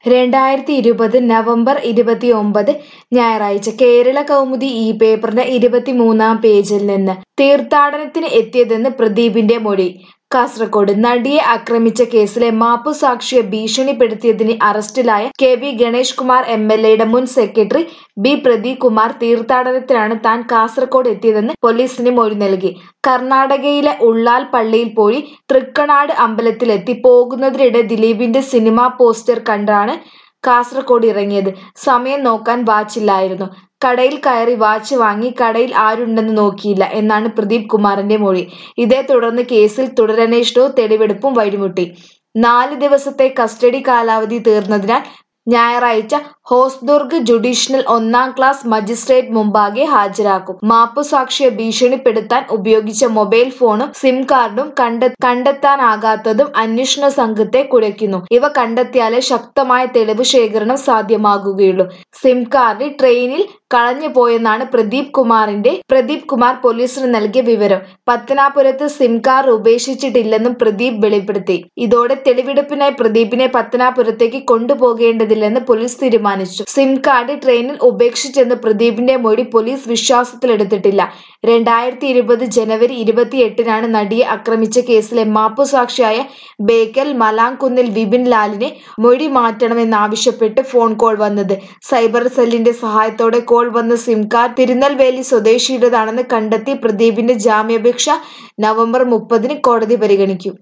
രണ്ടായിരത്തി ഇരുപത് നവംബർ ഇരുപത്തിയൊമ്പത് ഞായറാഴ്ച കേരള കൗമുദി ഈ പേപ്പറിന്റെ ഇരുപത്തിമൂന്നാം പേജിൽ നിന്ന് തീർത്ഥാടനത്തിന് എത്തിയതെന്ന് പ്രദീപിന്റെ മൊഴി കാസർഗോഡ് നടിയെ ആക്രമിച്ച കേസിലെ മാപ്പുസാക്ഷിയെ ഭീഷണിപ്പെടുത്തിയതിന് അറസ്റ്റിലായ K V Ganesh Kumar M L എയുടെ മുൻ സെക്രട്ടറി ബി പ്രദീപ് കുമാർ തീർത്ഥാടനത്തിനാണ് താൻ കാസർഗോഡ് എത്തിയതെന്ന് പോലീസിന് മൊഴി നൽകി കർണാടകയിലെ ഉള്ളാൽ പള്ളിയിൽ പോയി തൃക്കണാട് അമ്പലത്തിലെത്തി പോകുന്നതിനിടെ ദിലീപിന്റെ സിനിമാ പോസ്റ്റർ കണ്ടാണ് കാസർഗോഡ് ഇറങ്ങിയത് സമയം നോക്കാൻ വാച്ചില്ലായിരുന്നു കടയിൽ കയറി വാച്ച് വാങ്ങി കടയിൽ ആരുണ്ടെന്ന് നോക്കിയില്ല എന്നാണ് പ്രദീപ് കുമാറിന്റെ മൊഴി ഇതേ തുടർന്ന് കേസിൽ തുടരന്വേഷണവും തെളിവെടുപ്പും വഴിമുട്ടി നാല് ദിവസത്തെ കസ്റ്റഡി കാലാവധി തീർന്നതിനാൽ ഞായറാഴ്ച ഹോസ്ദുർഗ് ജുഡീഷ്യൽ ഒന്നാം ക്ലാസ് മജിസ്ട്രേറ്റ് മുമ്പാകെ ഹാജരാക്കും മാപ്പുസാക്ഷിയെ ഭീഷണിപ്പെടുത്താൻ ഉപയോഗിച്ച മൊബൈൽ ഫോണും സിം കാർഡും കണ്ടെ കണ്ടെത്താനാകാത്തതും അന്വേഷണ സംഘത്തെ കുഴയ്ക്കുന്നു ഇവ കണ്ടെത്തിയാലേ ശക്തമായ തെളിവ് ശേഖരണം സാധ്യമാകുകയുള്ളൂ സിം കാർഡ് ട്രെയിനിൽ കളഞ്ഞു പോയെന്നാണ് പ്രദീപ് കുമാറിന്റെ പ്രദീപ് കുമാർ പോലീസിന് നൽകിയ വിവരം പത്തനാപുരത്ത് സിം കാർഡ് ഉപേക്ഷിച്ചിട്ടില്ലെന്നും പ്രദീപ് വെളിപ്പെടുത്തി ഇതോടെ തെളിവെടുപ്പിനായി പ്രദീപിനെ പത്തനാപുരത്തേക്ക് കൊണ്ടുപോകേണ്ടതില്ലെന്ന് പോലീസ് തീരുമാനിച്ചു സിം കാർഡ് ട്രെയിനിൽ ഉപേക്ഷിച്ചെന്ന് പ്രദീപിന്റെ മൊഴി പോലീസ് വിശ്വാസത്തിലെടുത്തിട്ടില്ല രണ്ടായിരത്തി ഇരുപത് ജനുവരി ഇരുപത്തിയെട്ടിനാണ് നടിയെ ആക്രമിച്ച കേസിലെ മാപ്പുസാക്ഷിയായ ബേക്കൽ മലാങ്കുന്നിൽ വിപിൻ ലാലിനെ മൊഴി മാറ്റണമെന്നാവശ്യപ്പെട്ട് ഫോൺ കോൾ വന്നത് സൈബർ സെല്ലിന്റെ സഹായത്തോടെ കോൾ വന്ന സിം കാർഡ് തിരുനെൽവേലി സ്വദേശിയുടേതാണെന്ന് കണ്ടെത്തി പ്രദീപിന്റെ ജാമ്യാപേക്ഷ നവംബർ മുപ്പതിന് കോടതി പരിഗണിക്കും